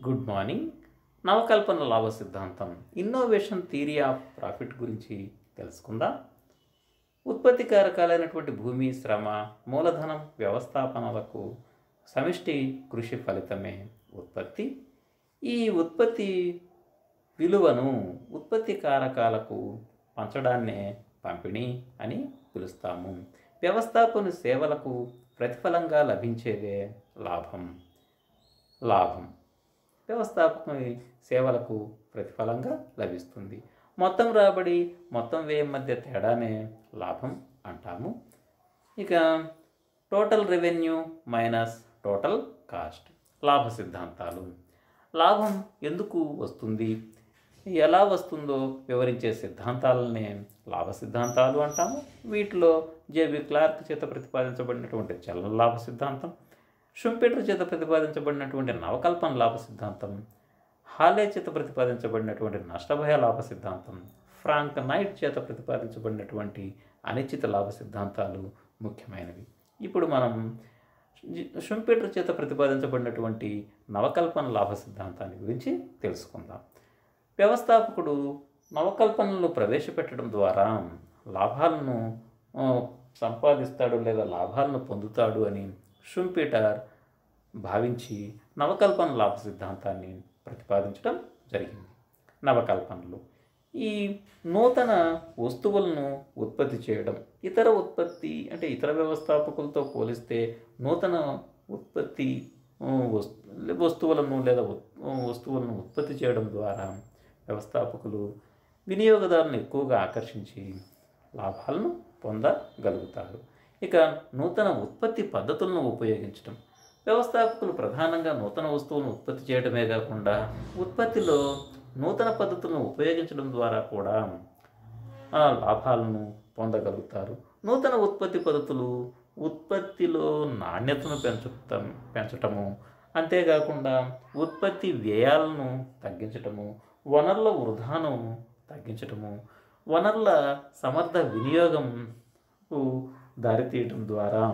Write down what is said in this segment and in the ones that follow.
good morning నవకల్పన లాభ సిద్ధాంతం innovation theory of profit గురించి తెలుసుకుందాం ఉత్పత్తి కారకాలైనటువంటి భూమి శ్రమ మూలధనం వ్యవస్థాపనలకు సమిష్టి కృషి ఫలితమే ఉత్పత్తి ఈ ఉత్పత్తి విలువను ఉత్పత్తి కారకాలకు పంచడాన్నే పంపిణీ అని పిలుస్తాము వ్యవస్థాపన సేవలకు ప్రతిఫలంగా లభించేదే లాభం లాభం వ్యవస్థాపక సేవలకు ప్రతిఫలంగా లభిస్తుంది మొత్తం రాబడి మొత్తం వ్యయం మధ్య తేడానే లాభం అంటాము ఇక total revenue minus total cost లాభ సిద్ధాంతాలు లాభం ఎందుకు వస్తుంది ఎలా వస్తుందో వివరించే సిద్ధాంతాలనే లాభ సిద్ధాంతాలు అంటాము వీటిలో జేబి క్లార్క్ చేత ప్రతిపాదించబడినటువంటి చలన లాభ సిద్ధాంతం షుంపెటర్ చేత ప్రతిపాదించబడినటువంటి నవకల్పన లాభ సిద్ధాంతం హాలే చేత ప్రతిపాదించబడినటువంటి నష్టభయ లాభ సిద్ధాంతం ఫ్రాంక్ నైట్ చేత ప్రతిపాదించబడినటువంటి అనిశ్చిత లాభ సిద్ధాంతాలు ముఖ్యమైనవి ఇప్పుడు మనం షుంపెటర్ చేత ప్రతిపాదించబడినటువంటి నవకల్పన లాభ సిద్ధాంతాన్ని గురించి తెలుసుకుందాం వ్యవస్థాపకుడు నవకల్పనలు ప్రవేశపెట్టడం ద్వారా లాభాలను ఆ, సంపాదిస్తాడు లేదా లాభాలను పొందుతాడు అని షుంపీటర్ భావించి నవకల్పన లాభ సిద్ధాంతాన్ని ప్రతిపాదించడం జరిగింది నవకల్పనలు ఈ నూతన వస్తువులను ఉత్పత్తి చేయడం ఇతర ఉత్పత్తి అంటే ఇతర వ్యవస్థాపకులతో పోలిస్తే నూతన ఉత్పత్తి ఆ, వస్తు వస్తువులను లేదా ఉత్- వస్తువులను ఉత్పత్తి చేయడం ద్వారా వ్యవస్థాపకులు వినియోగదారులను ఎక్కువగా ఆకర్షించి లాభాలను పొందగలుగుతారు ఇక నూతన ఉత్పత్తి పద్ధతులను ఉపయోగించడం వ్యవస్థాపకులు ప్రధానంగా నూతన వస్తువులను ఉత్పత్తి చేయడమే కాకుండా ఉత్పత్తిలో నూతన పద్ధతులను ఉపయోగించడం ద్వారా కూడా ఆ, లాభాలను పొందగలుగుతారు నూతన ఉత్పత్తి పద్ధతులు ఉత్పత్తిలో నాణ్యతను పెంచటం పెంచటము అంతేకాకుండా ఉత్పత్తి వ్యయాలను తగ్గించటము వనరుల వృధాను తగ్గించటము వనరుల సమర్థ వినియోగంకు దారితీయటం ద్వారా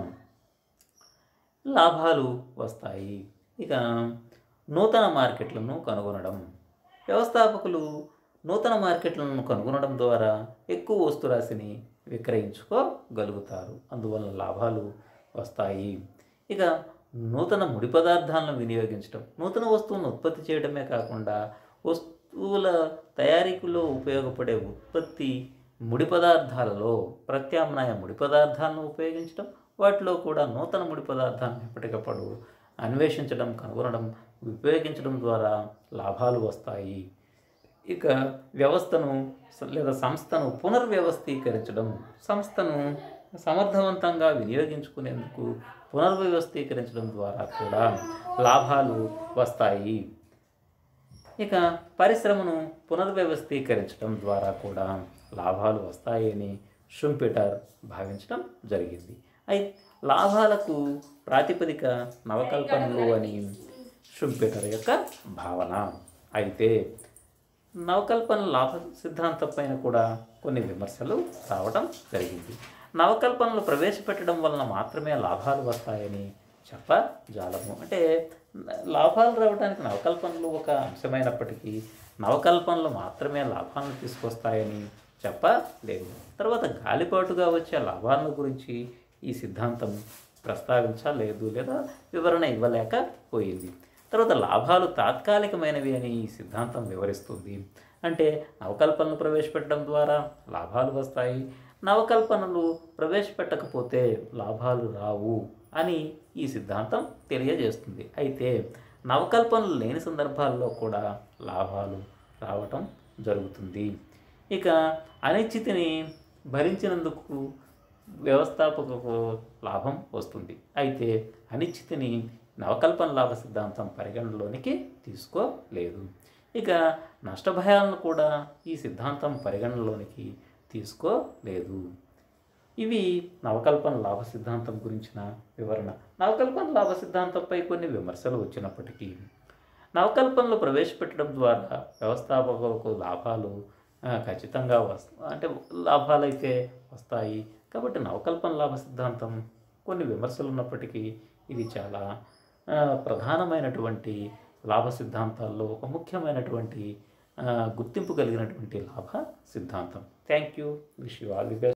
లాభాలు వస్తాయి ఇక నూతన మార్కెట్లను కనుగొనడం వ్యవస్థాపకులు నూతన మార్కెట్లను కనుగొనడం ద్వారా ఎక్కువ వస్తురాశిని విక్రయించుకోగలుగుతారు అందువలన లాభాలు వస్తాయి ఇక నూతన ముడి పదార్థాలను వినియోగించడం నూతన వస్తువులను ఉత్పత్తి చేయడమే కాకుండా వస్తువుల తయారీలో ఉపయోగపడే ఉత్పత్తి ముడి పదార్థాలలో ప్రత్యామ్నాయ ముడి పదార్థాలను ఉపయోగించడం వాటిలో కూడా నూతన ముడి పదార్థాలను ఎప్పటికప్పుడు అన్వేషించడం కనుగొనడం ఉపయోగించడం ద్వారా లాభాలు వస్తాయి ఇక వ్యవస్థను స- లేదా సంస్థను పునర్వ్యవస్థీకరించడం సంస్థను సమర్థవంతంగా వినియోగించుకునేందుకు పునర్వ్యవస్థీకరించడం ద్వారా కూడా లాభాలు వస్తాయి ఇక పరిశ్రమను పునర్వ్యవస్థీకరించడం ద్వారా కూడా లాభాలు వస్తాయని షుంపిటర్ భావించడం జరిగింది అయి లాభాలకు ప్రాతిపదిక నవకల్పనలు అని షుంపిటర్ యొక్క భావన అయితే నవకల్పన లాభ సిద్ధాంతం పైన కూడా కొన్ని విమర్శలు రావడం జరిగింది నవకల్పనలు ప్రవేశపెట్టడం వలన మాత్రమే లాభాలు వస్తాయని చెప్పజాలము అంటే లాభాలు రావడానికి నవకల్పనలు ఒక అంశమైనప్పటికీ నవకల్పనలు మాత్రమే లాభాలను తీసుకొస్తాయని చెప్పలేదు తర్వాత గాలిపాటుగా వచ్చే లాభాలను గురించి ఈ సిద్ధాంతం ప్రస్తావించలేదు లేదా వివరణ ఇవ్వలేకపోయింది తర్వాత లాభాలు తాత్కాలికమైనవి అని ఈ సిద్ధాంతం వివరిస్తుంది అంటే నవకల్పనలు ప్రవేశపెట్టడం ద్వారా లాభాలు వస్తాయి నవకల్పనలు ప్రవేశపెట్టకపోతే లాభాలు రావు అని ఈ సిద్ధాంతం తెలియజేస్తుంది అయితే నవకల్పనలు లేని సందర్భాల్లో కూడా లాభాలు రావటం జరుగుతుంది ఇక అనిశ్చితిని భరించినందుకు వ్యవస్థాపకకు లాభం వస్తుంది అయితే అనిశ్చితిని నవకల్పన లాభ సిద్ధాంతం పరిగణలోనికి తీసుకోలేదు ఇక నష్టభయాలను కూడా ఈ సిద్ధాంతం పరిగణలోనికి తీసుకోలేదు ఇవి నవకల్పన లాభ సిద్ధాంతం గురించిన వివరణ నవకల్పన లాభ సిద్ధాంతంపై కొన్ని విమర్శలు వచ్చినప్పటికీ నవకల్పనలు ప్రవేశపెట్టడం ద్వారా వ్యవస్థాపకులకు లాభాలు ఆ, ఖచ్చితంగా వస్త అంటే లాభాలు అయితే వస్తాయి కాబట్టి నవకల్పన లాభ సిద్ధాంతం కొన్ని విమర్శలు ఉన్నప్పటికీ ఇది చాలా ఆ, ప్రధానమైనటువంటి లాభ సిద్ధాంతాల్లో ఒక ముఖ్యమైనటువంటి ఆ, గుర్తింపు కలిగినటువంటి లాభ సిద్ధాంతం thank you wish you all the best